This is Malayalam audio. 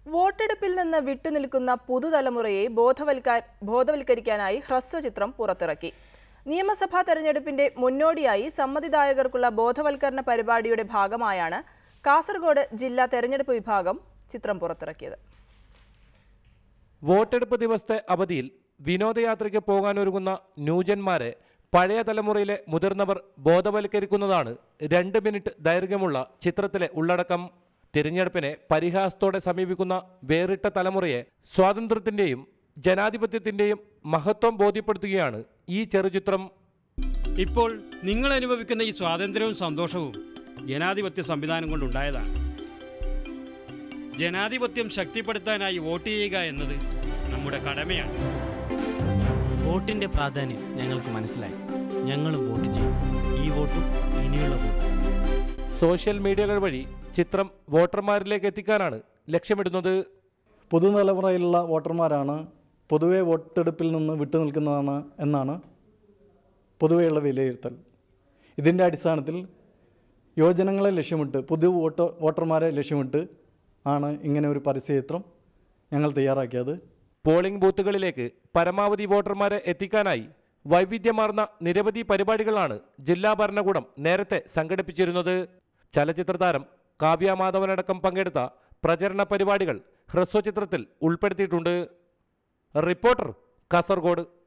വോട്ടെടുപ്പിൽ നിന്ന് വിട്ടുനിൽക്കുന്ന പുതുതലമുറയെ ബോധവൽക്കാ ബോധവൽക്കരിക്കാനായി ഹ്രസ്വചിത്രം പുറത്തിറക്കി നിയമസഭാ തെരഞ്ഞെടുപ്പിന്റെ മുന്നോടിയായി സമ്മതിദായകർക്കുള്ള ബോധവൽക്കരണ പരിപാടിയുടെ ഭാഗമായാണ് കാസർഗോഡ് ജില്ലാ തെരഞ്ഞെടുപ്പ് വിഭാഗം ചിത്രം പുറത്തിറക്കിയത് വോട്ടെടുപ്പ് ദിവസത്തെ അവധിയിൽ വിനോദയാത്രയ്ക്ക് പോകാനൊരുങ്ങുന്ന ന്യൂജന്മാരെ പഴയ തലമുറയിലെ മുതിർന്നവർ ബോധവൽക്കരിക്കുന്നതാണ് രണ്ട് മിനിറ്റ് ദൈർഘ്യമുള്ള ചിത്രത്തിലെ ഉള്ളടക്കം തിരഞ്ഞെടുപ്പിനെ പരിഹാസത്തോടെ സമീപിക്കുന്ന വേറിട്ട തലമുറയെ സ്വാതന്ത്ര്യത്തിന്റെയും ജനാധിപത്യത്തിന്റെയും മഹത്വം ബോധ്യപ്പെടുത്തുകയാണ് ഈ ചെറുചിത്രം ഇപ്പോൾ നിങ്ങൾ അനുഭവിക്കുന്ന ഈ സ്വാതന്ത്ര്യവും സന്തോഷവും ജനാധിപത്യ സംവിധാനം കൊണ്ടുണ്ടായതാണ് ജനാധിപത്യം ശക്തിപ്പെടുത്താനായി വോട്ട് ചെയ്യുക എന്നത് നമ്മുടെ കടമയാണ് വോട്ടിന്റെ പ്രാധാന്യം ഞങ്ങൾക്ക് മനസ്സിലായി ഞങ്ങളും വോട്ട് ചെയ്യും ഈ വോട്ടും ഇനിയുള്ള വോട്ടും സോഷ്യൽ മീഡിയകൾ വഴി ചിത്രം വോട്ടർമാരിലേക്ക് എത്തിക്കാനാണ് ലക്ഷ്യമിടുന്നത് പുതുതലമുറയിലുള്ള വോട്ടർമാരാണ് പൊതുവെ വോട്ടെടുപ്പിൽ നിന്ന് വിട്ടുനിൽക്കുന്നതാണ് എന്നാണ് പൊതുവെയുള്ള വിലയിരുത്തൽ ഇതിൻ്റെ അടിസ്ഥാനത്തിൽ യുവജനങ്ങളെ ലക്ഷ്യമിട്ട് പുതു വോട്ട് വോട്ടർമാരെ ലക്ഷ്യമിട്ട് ആണ് ഇങ്ങനെ ഒരു പരസ്യചിത്രം ഞങ്ങൾ തയ്യാറാക്കിയത് പോളിംഗ് ബൂത്തുകളിലേക്ക് പരമാവധി വോട്ടർമാരെ എത്തിക്കാനായി വൈവിധ്യമാർന്ന നിരവധി പരിപാടികളാണ് ജില്ലാ ഭരണകൂടം നേരത്തെ സംഘടിപ്പിച്ചിരുന്നത് ചലച്ചിത്ര താരം കാവ്യ മാധവനടക്കം പങ്കെടുത്ത പ്രചരണ പരിപാടികൾ ഹ്രസ്വചിത്രത്തിൽ ഉൾപ്പെടുത്തിയിട്ടുണ്ട് റിപ്പോർട്ടർ കാസർഗോഡ്